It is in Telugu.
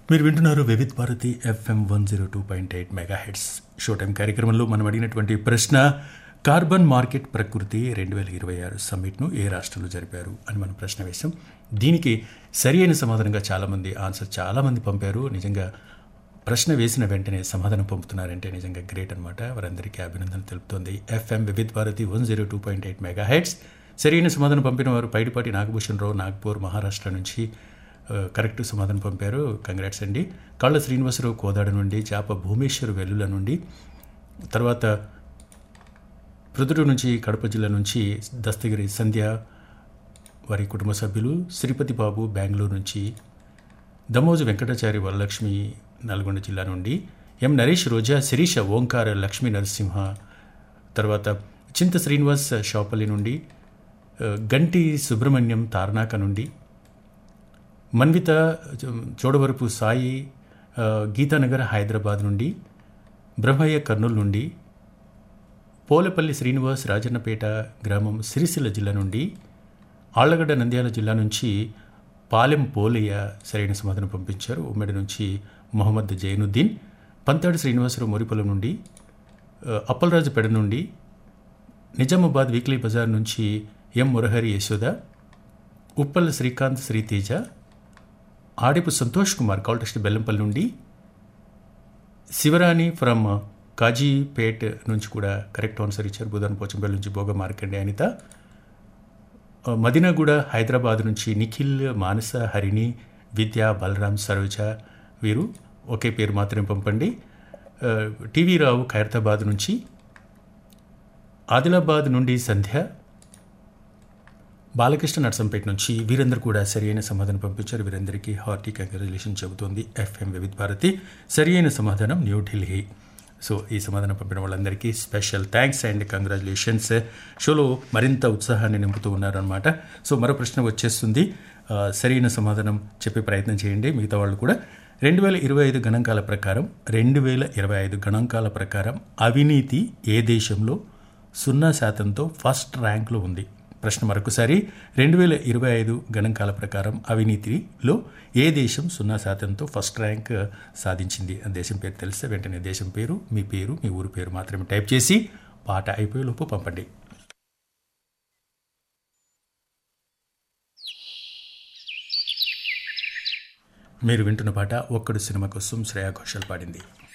మీరు వింటున్నారు Vividh Bharati FM one zero two point eight megahertz show time కార్యక్రమంలో మనం అడిగినటువంటి ప్రశ్న కార్బన్ మార్కెట్ ప్రకృతి రెండు వేల ఇరవై ఆరు సమ్మిట్ను ఏ రాష్ట్రంలో జరిపారు అని మనం ప్రశ్న వేశాం దీనికి సరి అయిన సమాధానంగా చాలామంది ఆన్సర్ చాలామంది పంపారు నిజంగా ప్రశ్న వేసిన వెంటనే సమాధానం పంపుతున్నారంటే నిజంగా గ్రేట్ అనమాట వారందరికీ అభినందన తెలుపుతోంది FM Vividh Bharati one zero two point eight megahertz సరైన సమాధానం పంపిన వారు పైడిపాటి నాగభూషణ్ రావు నాగ్పూర్ మహారాష్ట్ర నుంచి ఆ, కరెక్ట్ సమాధానం పంపారు కంగ్రాట్స్ అండి కళ్ళ శ్రీనివాసరావు కోదాడ నుండి చాప భూమేశ్వర్ వెల్లుల నుండి తర్వాత ప్రొద్దుటూరు నుంచి కడప జిల్లా నుంచి దస్తగిరి సంధ్య వారి కుటుంబ సభ్యులు శ్రీపతి బాబు బెంగళూరు నుంచి దమోజు వెంకటాచారి వరలక్ష్మి నల్గొండ జిల్లా నుండి ఎం నరేష్ రోజా శిరీష ఓంకార లక్ష్మీ నరసింహ తర్వాత చింత శ్రీనివాస్ షాపల్లి నుండి ఆ, గంటి సుబ్రహ్మణ్యం తార్నాక నుండి మన్విత చోడవరపు సాయి ఆ, గీతానగర్ హైదరాబాద్ నుండి బ్రహ్మయ్య కర్నూలు నుండి పోలపల్లి శ్రీనివాస్ రాజన్నపేట గ్రామం సిరిసిల్ల జిల్లా నుండి ఆళ్లగడ్డ నంద్యాల జిల్లా నుంచి పాలెం పోలయ్య సరైన సమాధానం పంపించారు ఉమ్మడి నుంచి మొహమ్మద్ జైనుద్దీన్ పంతాడు శ్రీనివాసరావు మోరిపొలం నుండి ఆ, అప్పలరాజుపేట నుండి నిజామాబాద్ వీక్లీ బజార్ నుంచి ఎం మురహరి యశోద ఉప్పల్ శ్రీకాంత్ శ్రీతేజ ఆడిపు సంతోష్ కుమార్ కాల్టెస్ట్ బెల్లంపల్లి నుండి శివరాణి ఫ్రమ్ కాజీపేట్ నుంచి కూడా కరెక్ట్ ఆన్సర్ ఇచ్చారు బుధన్ పోచంపల్లి నుంచి భోగ మార్కండే అనిత ఆ, మదినాగూడ హైదరాబాద్ నుంచి నిఖిల్ మానస హరిణి విద్య బలరాం సరోజ వీరు ఒకే పేరు మాత్రమే పంపండి ఆ, టీవీ రావు ఖైరతాబాద్ నుంచి ఆదిలాబాద్ నుండి సంధ్య బాలకృష్ణ నర్సంపేట నుంచి వీరందరూ కూడా సరియైన సమాధానం పంపించారు వీరందరికీ హార్టీ కంగ్రాచులేషన్ చెబుతోంది ఎఫ్ఎం వివిధ భారతి సరియైన సమాధానం న్యూఢిల్లీ సో ఈ సమాధానం పంపిన వాళ్ళందరికీ స్పెషల్ థ్యాంక్స్ అండ్ కంగ్రాచులేషన్స్ షోలో మరింత ఉత్సాహాన్ని నింపుతూ ఉన్నారనమాట సో మరో ప్రశ్న వచ్చేస్తుంది ఆ, సరైన సమాధానం చెప్పే ప్రయత్నం చేయండి మిగతా వాళ్ళు కూడా రెండు వేల ఇరవై ఐదు గణాంకాల ప్రకారం రెండు వేల ఇరవై ఐదు గణాంకాల ప్రకారం అవినీతి ఏ దేశంలో సున్నా శాతంతో ఫస్ట్ ర్యాంక్లో ఉంది ప్రశ్న మరొకసారి రెండు వేల ఇరవై ఐదు గణాంకాల ప్రకారం అవినీతిలో ఏ దేశం సున్నా శాతంతో ఫస్ట్ ర్యాంక్ సాధించింది ఆ దేశం పేరు తెలిస్తే వెంటనే దేశం పేరు మీ పేరు మీ ఊరు పేరు మాత్రమే టైప్ చేసి పాట అయిపోయేలోపు పంపండి మీరు వింటున్న పాట ఒక్కడు సినిమా కోసం శ్రేయా ఘోషల్ పాడింది